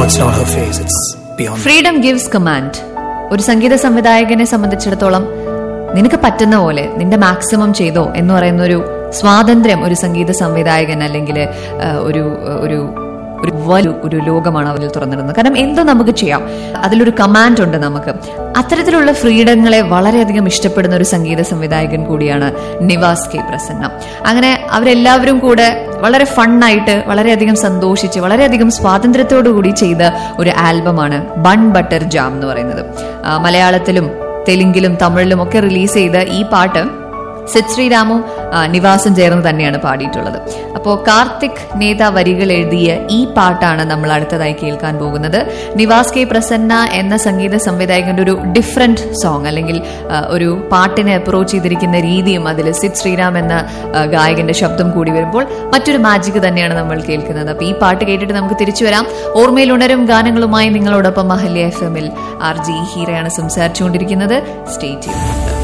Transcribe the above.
it's not her face, it's beyond. Freedom gives command ഒരു സംഗീത സംവിധായകനെ സംബന്ധിച്ചിടത്തോളം നിനക്ക് പറ്റുന്ന പോലെ നിന്റെ മാക്സിമം ചെയ്തോ എന്ന് പറയുന്ന ഒരു സ്വാതന്ത്ര്യം ഒരു സംഗീത സംവിധായകൻ അല്ലെങ്കിൽ ഒരു ഒരു ഒരു വലിയ ഒരു ലോകമാണ് അവരിൽ തുറന്നിടുന്നത് കാരണം എന്തോ നമുക്ക് ചെയ്യാം അതിലൊരു കമാൻഡ് ഉണ്ട് നമുക്ക് അത്തരത്തിലുള്ള ഫ്രീഡങ്ങളെ വളരെയധികം ഇഷ്ടപ്പെടുന്ന ഒരു സംഗീത സംവിധായകൻ കൂടിയാണ് നിവാസ് കെ പ്രസന്ന അങ്ങനെ അവരെല്ലാവരും കൂടെ വളരെ ഫണ്ണായിട്ട് വളരെയധികം സന്തോഷിച്ച് വളരെയധികം സ്വാതന്ത്ര്യത്തോടു കൂടി ചെയ്ത ഒരു ആൽബമാണ് ബൺ ബട്ടർ ജാം എന്ന് പറയുന്നത് ആ, മലയാളത്തിലും തെലുങ്കിലും തമിഴിലും ഒക്കെ റിലീസ് ചെയ്ത ഈ പാട്ട് സിദ് ശ്രീരാമും ആ, നിവാസും ചേർന്ന് തന്നെയാണ് പാടിയിട്ടുള്ളത് അപ്പോൾ കാർത്തിക് നേത വരികൾ എഴുതിയ ഈ പാട്ടാണ് നമ്മൾ അടുത്തതായി കേൾക്കാൻ പോകുന്നത് നിവാസ് കെ പ്രസന്ന എന്ന സംഗീത സംവിധായകന്റെ ഒരു ഡിഫറെന്റ് സോങ് അല്ലെങ്കിൽ ആ, ഒരു പാട്ടിനെ അപ്രോച്ച് ചെയ്തിരിക്കുന്ന രീതിയും അതിൽ സിദ് ശ്രീരാം എന്ന ആ, ഗായകന്റെ ശബ്ദം കൂടി വരുമ്പോൾ മറ്റൊരു മാജിക് തന്നെയാണ് നമ്മൾ കേൾക്കുന്നത് അപ്പോൾ ഈ പാട്ട് കേട്ടിട്ട് നമുക്ക് തിരിച്ചു വരാം ഓർമ്മയിൽ ഉണരും ഗാനങ്ങളുമായി നിങ്ങളോടൊപ്പം മഹല്യ എഫ് എമ്മിൽ ആർ ജി ഹീറയാണ് സംസാരിച്ചുകൊണ്ടിരിക്കുന്നത് സ്റ്റേറ്റ്